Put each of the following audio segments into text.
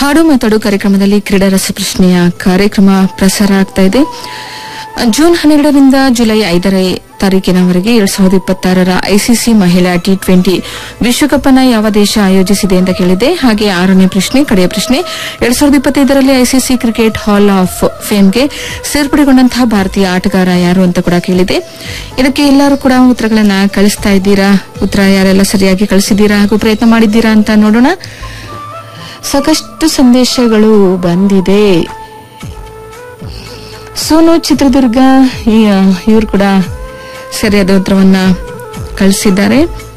ಹಾಡು ಮಾತಾಡು ಕಾರ್ಯಕ್ರಮದಲ್ಲಿ ಕ್ರೀಡಾ ರಸಪ್ರಶ್ನೆಯ ಕಾರ್ಯಕ್ರಮ ಪ್ರಸಾರ ಆಗ್ತಾ ಇದೆ ಜೂನ್ ಹನ್ನೆರಡರಿಂದ ಜುಲೈ ಐದರ ತಾರೀಕಿನವರೆಗೆ ಎರಡ್ ಸಾವಿರದ ಇಪ್ಪತ್ತಾರರ ಐಸಿಸಿ ಮಹಿಳಾ ಟಿ ಟ್ವೆಂಟಿ ವಿಶ್ವಕಪ್ ಅನ್ನ ಯಾವ ದೇಶ ಆಯೋಜಿಸಿದೆ ಅಂತ ಕೇಳಿದೆ ಹಾಗೆ ಆರನೇ ಪ್ರಶ್ನೆ ಕಡೆಯ ಪ್ರಶ್ನೆ ಎರಡ್ ಸಾವಿರದ ಇಪ್ಪತ್ತೈದರಲ್ಲಿ ಐಸಿಸಿ ಕ್ರಿಕೆಟ್ ಹಾಲ್ ಆಫ್ ಫೇಮ್ಗೆ ಸೇರ್ಪಡೆಗೊಂಡಂತಹ ಭಾರತೀಯ ಆಟಗಾರ ಯಾರು ಅಂತ ಕೂಡ ಕೇಳಿದೆ ಇದಕ್ಕೆ ಎಲ್ಲರೂ ಕೂಡ ಉತ್ತರಗಳನ್ನ ಕಳಿಸ್ತಾ ಇದ್ದೀರಾ ಉತ್ತರ ಯಾರೆಲ್ಲ ಸರಿಯಾಗಿ ಕಳಿಸಿದ್ದೀರಾ ಹಾಗೂ ಪ್ರಯತ್ನ ಮಾಡಿದ್ದೀರಾ ಅಂತ ನೋಡೋಣ ಸಾಕಷ್ಟು ಸಂದೇಶಗಳು ಬಂದಿದೆ ಸೋನು ಚಿತ್ರದುರ್ಗ ಇವರು ಕೂಡ ಸರಿಯಾದ ಉತ್ತರವನ್ನ ಕಳಿಸಿದ್ದಾರೆ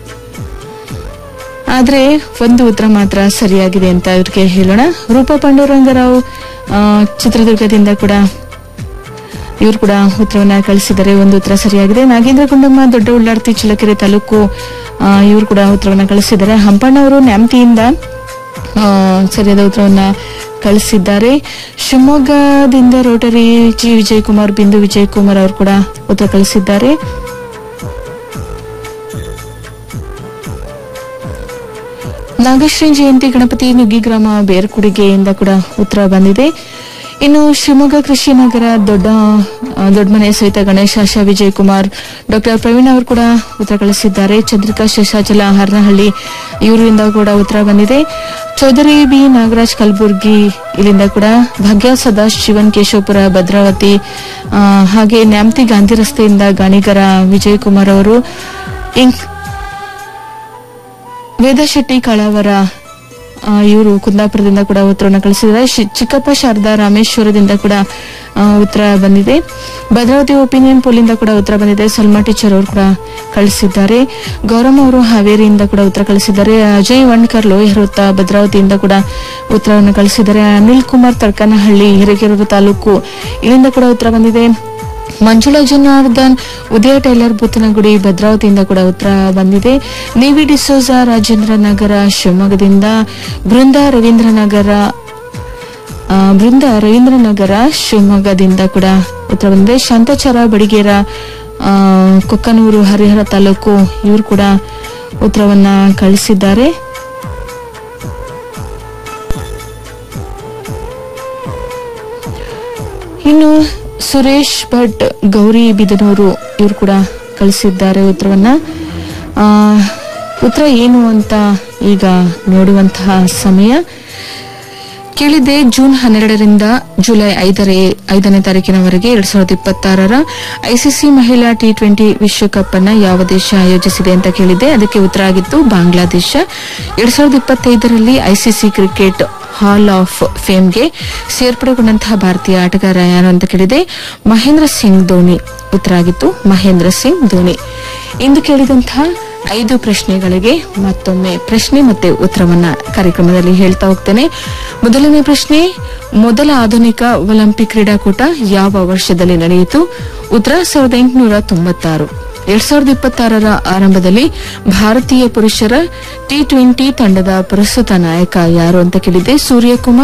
ಆದ್ರೆ ಒಂದು ಉತ್ತರ ಮಾತ್ರ ಸರಿಯಾಗಿದೆ ಅಂತ ಇವ್ರಿಗೆ ಹೇಳೋಣ ರೂಪಾ ಪಾಂಡುರಂಗರಾವ್ ಆ, ಚಿತ್ರದುರ್ಗದಿಂದ ಕೂಡ ಇವರು ಕೂಡ ಉತ್ತರವನ್ನ ಕಳಿಸಿದ್ದಾರೆ ಒಂದು ಉತ್ತರ ಸರಿಯಾಗಿದೆ ನಾಗೇಂದ್ರ ಗುಂಡಮ್ಮ ದೊಡ್ಡ ಉಳ್ಳಾರ್ತಿ ಚಿಲಕೆರೆ ತಾಲೂಕು ಇವರು ಕೂಡ ಉತ್ತರವನ್ನ ಕಳಿಸಿದ್ದಾರೆ ಹಂಪಣ್ಣ ಅವರು ನ್ಯಾಮತಿಯಿಂದ ಆ, ಸರಿಯಾದ ಉತ್ತರವನ್ನ ಕಳಿಸಿದ್ದಾರೆ ಶಿವಮೊಗ್ಗದಿಂದ ರೋಟರಿ ಜಿ ವಿಜಯ್ ಕುಮಾರ್ ಬಿಂದು ವಿಜಯ್ ಕುಮಾರ್ ಅವರು ಕೂಡ ಉತ್ತರ ಕಳಿಸಿದ್ದಾರೆ ನಾಗಶ್ರೀ ಜಯಂತಿ ಗಣಪತಿ ನುಗ್ಗಿಗ್ರಾಮ ಬೇರ್ಕುಡಿಗೆಯಿಂದ ಕೂಡ ಉತ್ತರ ಬಂದಿದೆ ಇನ್ನು ಶಿವಮೊಗ್ಗ ಕೃಷಿ ನಗರ ದೊಡ್ಡ ಆ, ದೊಡ್ಡಮನೆ ಸಹಿತ ಗಣೇಶ ಆಶಾ ವಿಜಯ್ ಕುಮಾರ್ ಡಾಕ್ಟರ್ ಪ್ರವೀಣ್ ಅವರು ಕೂಡ ಉತ್ತರ ಕಳಿಸಿದ್ದಾರೆ ಚಂದ್ರಿಕಾ ಶೇಷಾಚಲ ಹರನಹಳ್ಳಿ ಇವರಿಂದ ಕೂಡ ಉತ್ತರ ಬಂದಿದೆ ಚೌಧರಿ ಬಿ ನಾಗರಾಜ್ ಕಲಬುರ್ಗಿ ಇಲ್ಲಿಂದ ಕೂಡ ಭಾಗ್ಯ ಸದಾಶ್ ಶಿವನ್ ಕೇಶವಪುರ ಭದ್ರಾವತಿ ಆ, ಹಾಗೆ ನ್ಯಾಮತಿ ಗಾಂಧಿ ರಸ್ತೆಯಿಂದ ಗಾಣಿಗರ ವಿಜಯ್ ಕುಮಾರ್ ಅವರು ಇಂಕ್ ವೇದ ಶೆಟ್ಟಿ ಕಾಳಾವರ ಇವರು ಕುಂದಾಪುರದಿಂದ ಕೂಡ ಉತ್ತರವನ್ನು ಕಳಿಸಿದ್ದಾರೆ ಶಿ- ಚಿಕ್ಕಪ್ಪ ಶಾರದಾ ರಾಮೇಶ್ವರದಿಂದ ಕೂಡ ಆ, ಉತ್ತರ ಬಂದಿದೆ ಭದ್ರಾವತಿ ಒಪಿನಿಯನ್ ಪೋಲಿಂದ ಕೂಡ ಉತ್ತರ ಬಂದಿದೆ ಸಲ್ಮಾ ಟೀಚರ್ ಅವರು ಕೂಡ ಕಳಿಸಿದ್ದಾರೆ ಗೌರಮ್ಮ ಅವರು ಹಾವೇರಿಯಿಂದ ಕೂಡ ಉತ್ತರ ಕಳಿಸಿದ್ದಾರೆ ಅಜಯ್ ವಣ್ಕರ್ ಲೋಹಿರುತ್ತ ಭದ್ರಾವತಿಯಿಂದ ಕೂಡ ಉತ್ತರವನ್ನು ಕಳಿಸಿದ್ದಾರೆ ಅನಿಲ್ ಕುಮಾರ್ ತರ್ಕನಹಳ್ಳಿ ಹಿರೇಕೆರೂರು ತಾಲೂಕು ಇಲ್ಲಿಂದ ಕೂಡ ಉತ್ತರ ಬಂದಿದೆ ಮಂಜುಳಾ ಜನಾರ್ದನ್ ಉದಯ ಟೈಲರ್ ಬುತ್ತನಗುಡಿ ಭದ್ರಾವತಿಯಿಂದ ಕೂಡ ಉತ್ತರ ಬಂದಿದೆ ನೇವಿ ಡಿಸೋಜ ರಾಜೇಂದ್ರ ನಗರ ಶಿವಮೊಗ್ಗದಿಂದ ಬೃಂದ ರವೀಂದ್ರನಗರ ಆ, ಬೃಂದ ರವೀಂದ್ರನಗರ ಶಿವಮೊಗ್ಗದಿಂದ ಕೂಡ ಉತ್ತರ ಬಂದಿದೆ ಶಾಂತಾಚಾರ ಬಡಿಗೇರ ಆ, ಕೊಕ್ಕನೂರು ಹರಿಹರ ತಾಲೂಕು ಇವರು ಕೂಡ ಉತ್ತರವನ್ನ ಕಳಿಸಿದ್ದಾರೆ ಇನ್ನು ಸುರೇಶ್ ಭಟ್ ಗೌರಿ ಬಿದನೂರು ಇವರು ಕೂಡ ಕಳಿಸಿದ್ದಾರೆ ಉತ್ತರವನ್ನ ಆ, ಉತ್ತರ ಏನು ಅಂತ ಈಗ ನೋಡುವಂತಹ ಸಮಯ ಕೇಳಿದ್ದೆ ಜೂನ್ ಹನ್ನೆರಡರಿಂದ ಜುಲೈ ಐದರೇ ಐದನೇ ತಾರೀಕಿನವರೆಗೆ ಎರಡ್ ಸಾವಿರದ ಇಪ್ಪತ್ತಾರರ ಐಸಿಸಿ ಮಹಿಳಾ ಟಿ ಟ್ವೆಂಟಿ ವಿಶ್ವಕಪ್ ಅನ್ನ ಯಾವ ದೇಶ ಆಯೋಜಿಸಿದೆ ಅಂತ ಕೇಳಿದ್ದೆ ಅದಕ್ಕೆ ಉತ್ತರ ಆಗಿತ್ತು ಬಾಂಗ್ಲಾದೇಶ ಎರಡ್ ಸಾವಿರದ ಇಪ್ಪತ್ತೈದರಲ್ಲಿ ಐಸಿಸಿ ಕ್ರಿಕೆಟ್ ಹಾಲ್ ಆಫ್ ಫೇಮ್ಗೆ ಸೇರ್ಪಡೆಗೊಂಡಂತಹ ಭಾರತೀಯ ಆಟಗಾರ ಯಾರು ಅಂತ ಕೇಳಿದೆ ಮಹೇಂದ್ರ ಸಿಂಗ್ ಧೋನಿ ಉತ್ತರ ಆಗಿತ್ತು ಮಹೇಂದ್ರ ಸಿಂಗ್ ಧೋನಿ ಇಂದು ಕೇಳಿದಂತಹ ಐದು ಪ್ರಶ್ನೆಗಳಿಗೆ ಮತ್ತೊಮ್ಮೆ ಪ್ರಶ್ನೆ ಮತ್ತೆ ಉತ್ತರವನ್ನ ಕಾರ್ಯಕ್ರಮದಲ್ಲಿ ಹೇಳ್ತಾ ಹೋಗ್ತೇನೆ ಮೊದಲನೇ ಪ್ರಶ್ನೆ ಮೊದಲ ಆಧುನಿಕ ಒಲಿಂಪಿಕ್ ಕ್ರೀಡಾಕೂಟ ಯಾವ ವರ್ಷದಲ್ಲಿ ನಡೆಯಿತು ಉತ್ತರ ಸಾವಿರದ ಎಂಟುನೂರ ತೊಂಬತ್ತಾರು ಎರಡ್ ಸಾವಿರದ ಇಪ್ಪತ್ತಾರರ ಆರಂಭದಲ್ಲಿ ಭಾರತೀಯ ಪುರುಷರ ಟಿ ಟ್ವೆಂಟಿ ತಂಡದ ಪ್ರಸ್ತುತ ನಾಯಕ ಯಾರು ಅಂತ ಕೇಳಿದೆ ಸೂರ್ಯಕುಮಾರ್